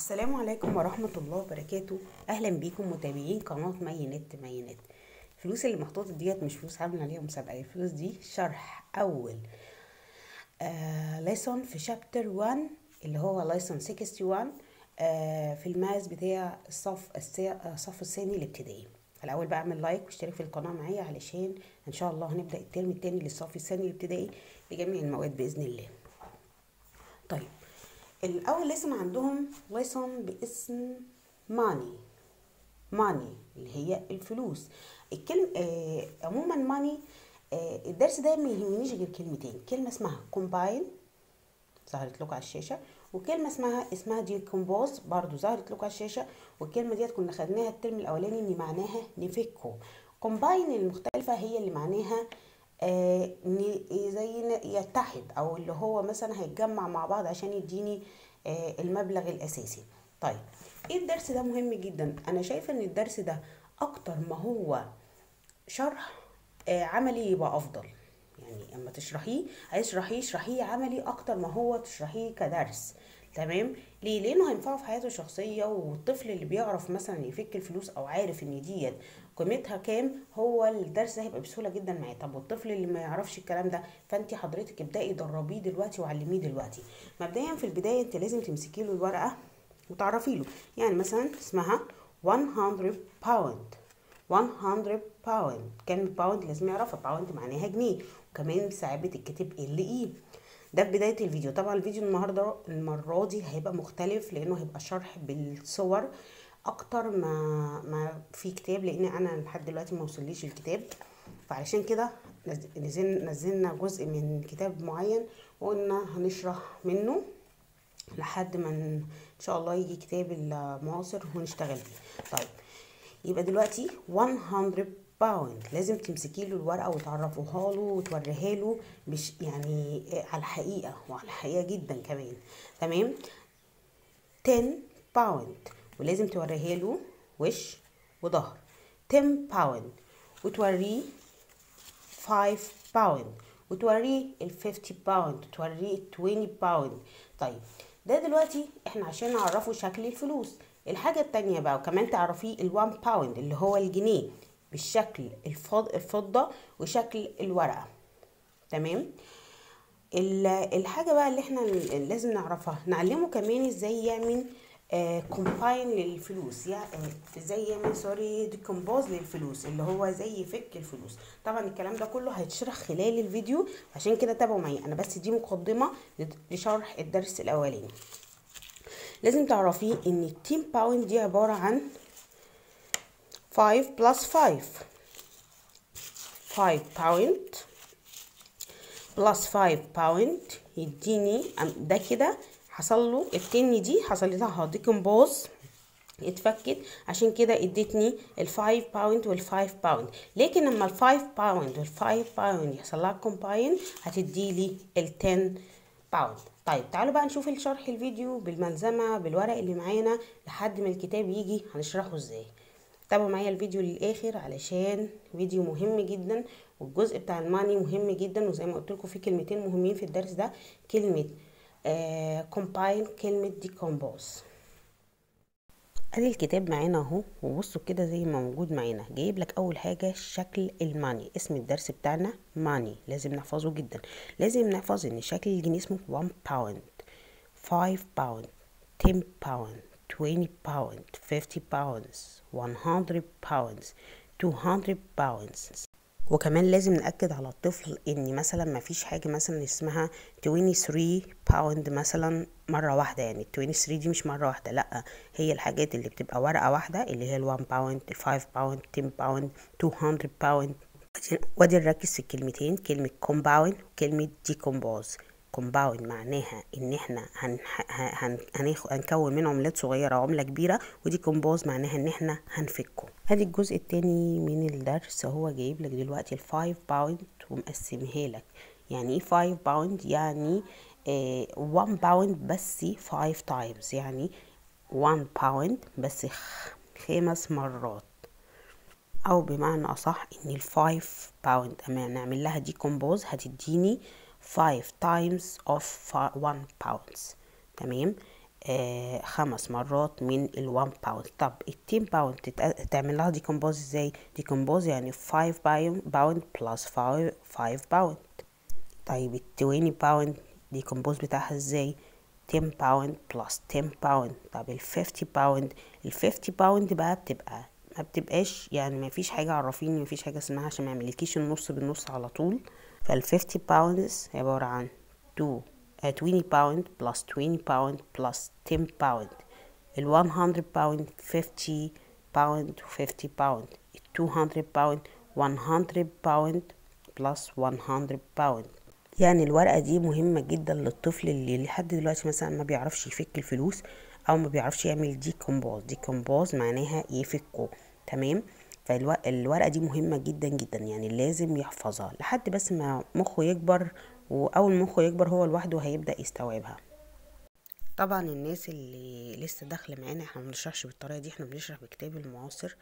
السلام عليكم ورحمة الله وبركاته أهلا بيكم متابعين قناة مي نت مي نت الفلوس اللي محطوطة ديت مش فلوس عاملة عليها مسابقة الفلوس دي شرح أول آه ليسون في شابتر 1 اللي هو ليسون 61 آه في الماس بتاع الصف السا- الصف الثاني الابتدائي الأول بقى اعمل لايك واشترك في القناة معايا علشان إن شاء الله هنبدأ الترم التاني للصف الثاني الابتدائي بجميع المواد بإذن الله طيب الأول لسم عندهم ليسون باسم ماني ماني اللي هي الفلوس الكلمة آه عموما ماني آه الدرس ده ما يهمنيش غير كلمتين كلمة اسمها كومباين ظهرت لكم على الشاشة وكلمة اسمها اسمها ديكومبوز برضو ظهرت لكم على الشاشة والكلمة ديت كنا خدناها الترم الأولاني إن معناها نفكه كومباين المختلفة هي اللي معناها آه ن- زي ن- يتحد أو اللي هو مثلا هيتجمع مع بعض عشان يديني آه المبلغ الأساسي طيب ايه الدرس ده مهم جدا انا شايفه ان الدرس ده اكتر ما هو شرح آه، عملي يبقى افضل يعني اما تشرحيه عايز تشرحيه اشرحيه عملي اكتر ما هو تشرحيه كدرس تمام ليه لانه هينفعه في حياته الشخصيه والطفل اللي بيعرف مثلا يفك الفلوس او عارف ان ديت قيمتها كام هو الدرس ده هيبقى بسهوله جدا معاه طب والطفل اللي ما يعرفش الكلام ده فانت حضرتك ابداي دربيه دلوقتي وعلميه دلوقتي مبدئيا في البدايه انت لازم تمسكي له الورقه وتعرفي له يعني مثلا اسمها 100 باوند 100 باوند كلمة باوند لازم يعرفها باوند معناها جنيه وكمان ساعات بتتكتب ال اي ده في بداية الفيديو طبعا الفيديو النهاردة المرة دي هيبقى مختلف لأنه هيبقى شرح بالصور أكتر ما ما في كتاب لأن أنا لحد دلوقتي ما وصليش الكتاب فعلشان كده نز- نزل نزلنا جزء من كتاب معين وقلنا هنشرح منه لحد ما ان شاء الله يجي كتاب المعاصر ونشتغل فيه طيب يبقى دلوقتي 100 باوند لازم تمسكي له الورقه وتعرفوها له وتوريها له مش يعني على الحقيقه وعلى الحقيقه جدا كمان تمام 10 باوند ولازم توريها له وش وظهر 10 باوند وتوريه 5 باوند وتوريه ال 50 باوند وتوريه ال 20 باوند طيب ده دلوقتي احنا عشان نعرفه شكل الفلوس الحاجة التانية بقى وكمان تعرفيه ال 1 باوند اللي هو الجنيه بالشكل الفض- الفضة وشكل الورقة تمام ال- الحاجة بقى اللي احنا ل- لازم نعرفها نعلمه كمان ازاي يعمل كومباين للفلوس يعني آه، ازاي يعمل سوري ديكومبوز للفلوس اللي هو زي يفك الفلوس طبعا الكلام ده كله هيتشرح خلال الفيديو عشان كده تابعوا معايا انا بس دي مقدمة لد- لشرح الدرس الاولاني لازم تعرفيه ان ال 10 باوند دي عبارة عن 5 بلس 5 5 باوند بلس 5 باوند يديني أم- ده كده حصل له التن دي حصل لها ديكمبوز اتفكت عشان كده ادتني ال 5 باوند وال 5 باوند لكن لما ال 5 باوند وال 5 باوند يحصل لها كومباين هتدي لي ال 10 باوند طيب تعالوا بقى نشوف الشرح الفيديو بالملزمه بالورق اللي معانا لحد ما الكتاب يجي هنشرحه ازاي تابعوا معايا الفيديو للاخر علشان فيديو مهم جدا والجزء بتاع الماني مهم جدا وزي ما قلت لكم في كلمتين مهمين في الدرس ده كلمه كومباين كلمه ديكومبوز ادي الكتاب معانا اهو وبصوا كده زي ما موجود معانا جايب لك اول حاجه شكل الماني اسم الدرس بتاعنا ماني لازم نحفظه جدا لازم نحفظ ان شكل الجنيه اسمه 1 باوند 5 باوند 10 باوند 20 باوند 50 باوندز 100 باوندز 200 باوندز وكمان لازم نأكد على الطفل ان مثلا ما فيش حاجة مثلا اسمها 23 باوند مثلا مرة واحدة يعني ال 23 دي مش مرة واحدة لا هي الحاجات اللي بتبقى ورقة واحدة اللي هي ال 1 باوند ال 5 باوند 10 باوند 200 باوند وادي نركز في الكلمتين كلمة كومباوند وكلمة ديكومبوز كومباوند معناها ان احنا هن هن هناخ- هنكون من عملات صغيره عمله كبيره ودي كومبوز معناها ان احنا هنفكه ادي الجزء التاني من الدرس هو جايب لك دلوقتي الفايف باوند ومقسمها لك يعني ايه 5 باوند يعني 1 باوند بس 5 تايمز يعني 1 باوند بس خ- خمس مرات او بمعنى اصح ان الفايف باوند اما نعمل لها دي كومبوز هتديني 5 times of 1 pounds تمام آه خمس مرات من ال 1 باوند طب ال 10 باوند تتق- تعمل لها ديكمبوز ازاي ديكمبوز يعني 5 باوند بلس 5 5 باوند طيب ال 20 باوند ديكمبوز بتاعها ازاي 10 باوند بلس 10 باوند طب ال 50 باوند ال 50 باوند بقى بتبقى ما بتبقاش يعني ما فيش حاجة عرفيني ما فيش حاجة اسمها عشان ما يعملكيش النص بالنص على طول فال 50 باوندز عبارة عن 2 uh, 20 باوند بلس 20 باوند بلس 10 باوند ال 100 باوند 50 باوند و 50 باوند ال 200 باوند 100 باوند بلس 100 باوند يعني الورقة دي مهمة جدا للطفل اللي لحد دلوقتي مثلا ما بيعرفش يفك الفلوس او ما بيعرفش يعمل ديكومبوز ديكومبوز معناها يفكه تمام فالورقة دي مهمة جدا جدا يعني لازم يحفظها لحد بس ما مخه يكبر واول ما مخه يكبر هو لوحده هيبدأ يستوعبها طبعا الناس اللي لسه داخله معانا احنا ما بنشرحش بالطريقه دي احنا بنشرح بكتاب المعاصر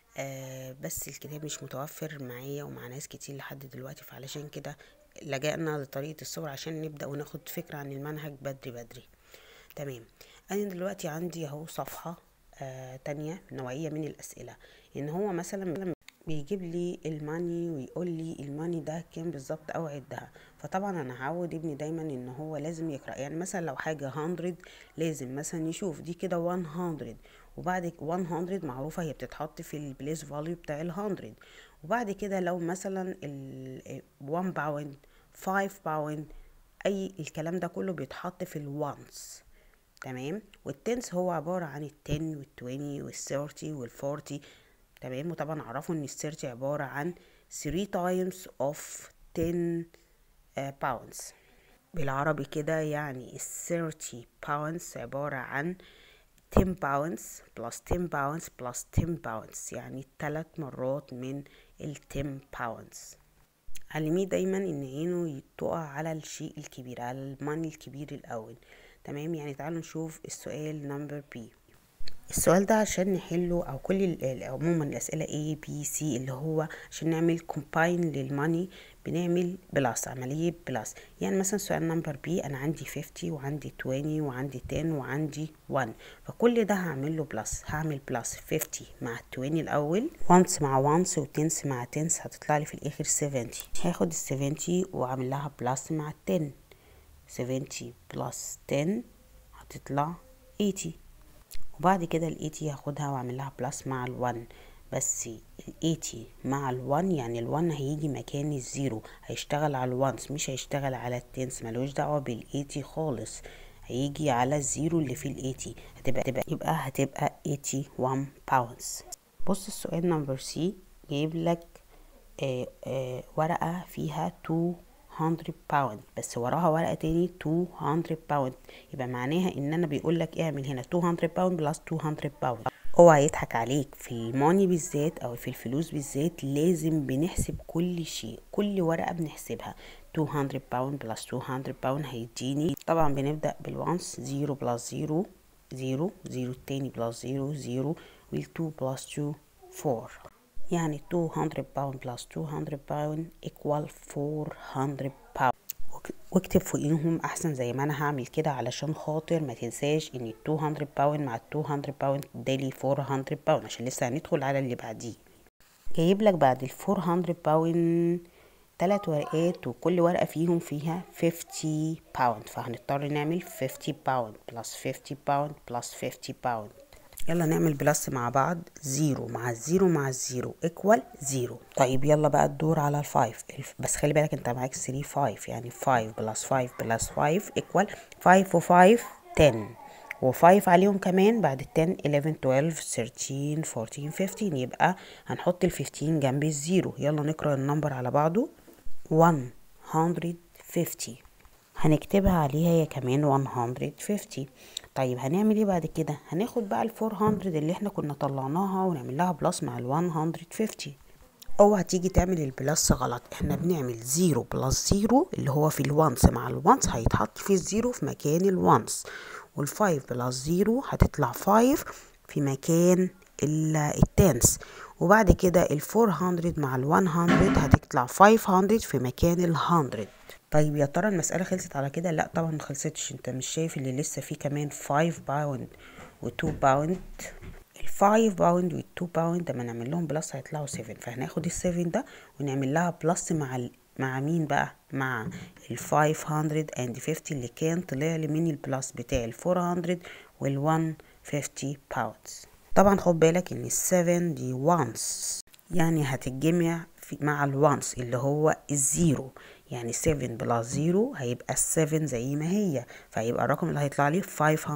آه بس الكتاب مش متوفر معايا ومع ناس كتير لحد دلوقتي فعلشان كده لجأنا لطريقه الصور عشان نبدأ وناخد فكره عن المنهج بدري بدري تمام انا دلوقتي عندي اهو صفحه آه تانية نوعيه من الاسئله ان هو مثلا بيجيب لي الماني ويقول لي الماني ده كام بالظبط او عدها فطبعا انا هعود ابني دايما ان هو لازم يقرا يعني مثلا لو حاجه 100 لازم مثلا يشوف دي كده 100 وبعد 100 معروفه هي بتتحط في البليس فاليو بتاع ال 100 وبعد كده لو مثلا ال 1 باوند 5 باوند اي الكلام ده كله بيتحط في الوانس تمام والتنس هو عبارة عن التن والتويني والثيرتي والفورتي تمام وطبعا عرفوا ان الثيرتي عبارة عن 3 times of 10 باوندز بالعربي كده يعني ال 30 pounds عبارة عن 10 pounds plus 10 pounds plus 10 pounds يعني تلات مرات من ال 10 pounds علميه دايما ان عينه تقع على الشيء الكبير على الماني الكبير الاول تمام يعني تعالوا نشوف السؤال نمبر بي السؤال ده عشان نحله او كل ال- عموما الاسئله A B C اللي هو عشان نعمل كومباين للماني بنعمل بلس عمليه بلس يعني مثلا سؤال نمبر بي انا عندي 50 وعندي 20 وعندي 10 وعندي 1 فكل ده هعمل له بلس هعمل بلس 50 مع 20 الاول وانس مع وانس وتنس مع تنس هتطلع لي في الاخر 70 هاخد ال 70 واعمل لها بلس مع 10 70 بلس 10 هتطلع 80 وبعد كده ال 80 هاخدها واعمل لها بلس مع ال 1 بس ال 80 مع ال 1 يعني ال 1 هيجي مكان الزيرو هيشتغل على الوانس مش هيشتغل على التنس ملوش دعوه بال 80 خالص هيجي على الزيرو اللي في ال 80 هتبقى تبقى يبقى هتبقى 81 باوندز بص السؤال نمبر سي جايب لك آه آه ورقه فيها 200 باوند بس وراها ورقه تاني 200 باوند يبقى معناها ان انا بيقول لك اعمل هنا 200 باوند بلس 200 باوند اوعى يضحك عليك في الماني بالذات او في الفلوس بالذات لازم بنحسب كل شيء كل ورقه بنحسبها 200 باوند بلس 200 باوند هيديني طبعا بنبدا بالوانس 0 بلس 0 0 0 التاني بلس 0 0 وال2 بلس 2 4 يعني 200 باوند بلس 200 باوند equal 400 باوند واكتب فوقيهم احسن زي ما انا هعمل كده علشان خاطر ما تنساش ان ال 200 باوند مع ال 200 باوند دالي 400 باوند عشان لسه هندخل على اللي بعديه جايب لك بعد ال 400 باوند تلات ورقات وكل ورقة فيهم فيها 50 باوند فهنضطر نعمل 50 باوند بلس 50 باوند بلس 50 باوند يلا نعمل بلس مع بعض زيرو مع الزيرو مع الزيرو ايكوال زيرو طيب يلا بقى الدور على الفايف الف... بس خلي بالك انت معاك 3 فايف يعني 5 بلس 5 بلس 5 ايكوال 5 و 5 10 و5 عليهم كمان بعد ال 10 11 12 13 14 15 يبقى هنحط ال 15 جنب الزيرو يلا نقرا النمبر على بعضه 150 هنكتبها عليها هي كمان 150 طيب هنعمل ايه بعد كده هناخد بقى ال 400 اللي احنا كنا طلعناها ونعمل لها بلس مع ال 150 اوعى تيجي تعمل البلس غلط احنا بنعمل 0 بلس 0 اللي هو في الوانس مع الوانس هيتحط في الزيرو في مكان الوانس وال5 بلس 0 هتطلع 5 في مكان التنس وبعد كده ال 400 مع ال 100 هتطلع 500 في مكان ال 100 طيب يا ترى المسألة خلصت على كده لا طبعا ما خلصتش انت مش شايف اللي لسه فيه كمان 5 باوند و2 باوند ال 5 باوند وال 2 باوند لما نعمل لهم بلس هيطلعوا 7 فهناخد ال 7 ده ونعمل لها بلس مع ال مع مين بقى مع ال 550 اللي كان طلع لي من البلس بتاع ال 400 وال 150 باوندز طبعا خد بالك ان ال 7 دي وانس يعني هتتجمع في مع الوانس اللي هو الزيرو يعني 7 بلس 0 هيبقى ال 7 زي ما هي فهيبقى الرقم اللي هيطلع لي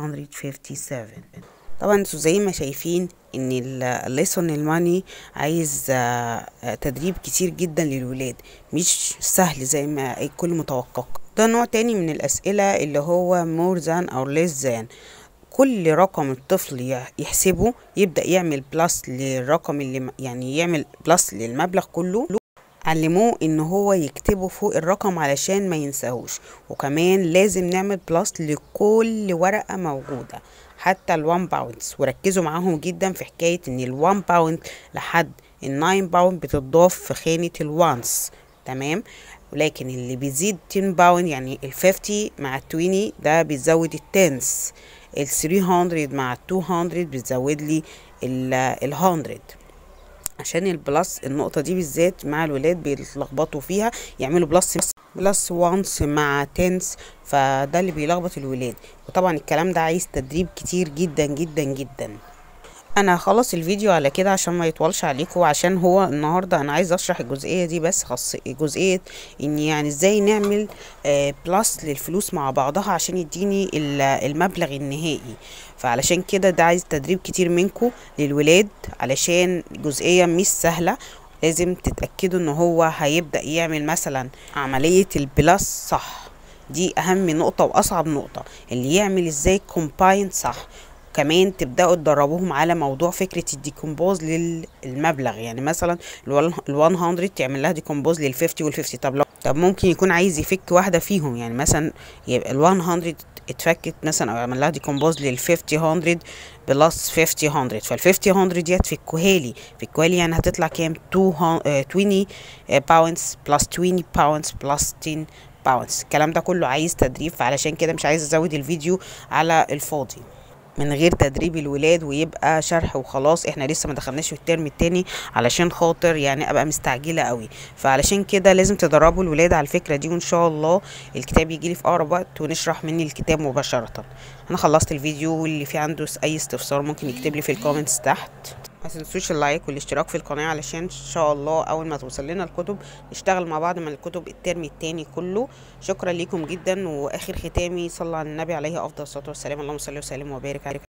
557 طبعا انتوا زي ما شايفين ان الليسون الماني عايز تدريب كتير جدا للولاد مش سهل زي ما الكل متوقع ده نوع تاني من الاسئله اللي هو more than او less than كل رقم الطفل يحسبه يبدأ يعمل بلس للرقم اللي يعني يعمل بلس للمبلغ كله علموه ان هو يكتبه فوق الرقم علشان ما ينساهوش وكمان لازم نعمل بلس لكل ورقة موجودة حتى الوان باوندز وركزوا معاهم جدا في حكاية ان الوان باوند لحد الناين باوند بتضاف في خانة الوانس تمام ولكن اللي بيزيد 10 باوند يعني ال 50 مع ال 20 ده بيزود التنس ال 300 مع ال 200 بتزود لي ال 100 عشان البلس النقطة دي بالذات مع الولاد بيتلخبطوا فيها يعملوا بلس بلس وانس مع تنس فده اللي بيلخبط الولاد وطبعا الكلام ده عايز تدريب كتير جدا جدا جدا انا هخلص الفيديو على كده عشان ما يطولش عليكم عشان هو النهارده انا عايز اشرح الجزئيه دي بس خاص جزئيه ان يعني ازاي نعمل آه بلس للفلوس مع بعضها عشان يديني المبلغ النهائي فعلشان كده ده عايز تدريب كتير منكم للولاد علشان جزئيه مش سهله لازم تتاكدوا ان هو هيبدا يعمل مثلا عمليه البلس صح دي اهم نقطه واصعب نقطه اللي يعمل ازاي كومباين صح كمان تبداوا تدربوهم على موضوع فكره الديكومبوز للمبلغ يعني مثلا ال 100 تعمل لها ديكومبوز لل 50 وال 50 طب لو طب ممكن يكون عايز يفك واحده فيهم يعني مثلا يبقى ال 100 اتفكت مثلا او عمل لها ديكومبوز لل 50 100 بلس 50 100 فال 50 100 ديت فكوها لي فكوها لي يعني هتطلع كام 20 باوندز بلس 20 باوندز بلس 10 باوندز الكلام ده كله عايز تدريب فعلشان كده مش عايز ازود الفيديو على الفاضي من غير تدريب الولاد ويبقى شرح وخلاص احنا لسه ما دخلناش في الترم التاني علشان خاطر يعني ابقى مستعجله قوي فعلشان كده لازم تدربوا الولاد على الفكره دي وان شاء الله الكتاب يجي لي في اقرب وقت ونشرح مني الكتاب مباشره انا خلصت الفيديو واللي في عنده اي استفسار ممكن يكتب لي في الكومنتس تحت ما تنسوش اللايك والاشتراك في القناه علشان ان شاء الله اول ما توصل لنا الكتب نشتغل مع بعض من الكتب الترم التاني كله شكرا ليكم جدا واخر ختامي صلى على النبي عليه افضل الصلاه والسلام اللهم صل وسلم وبارك عليه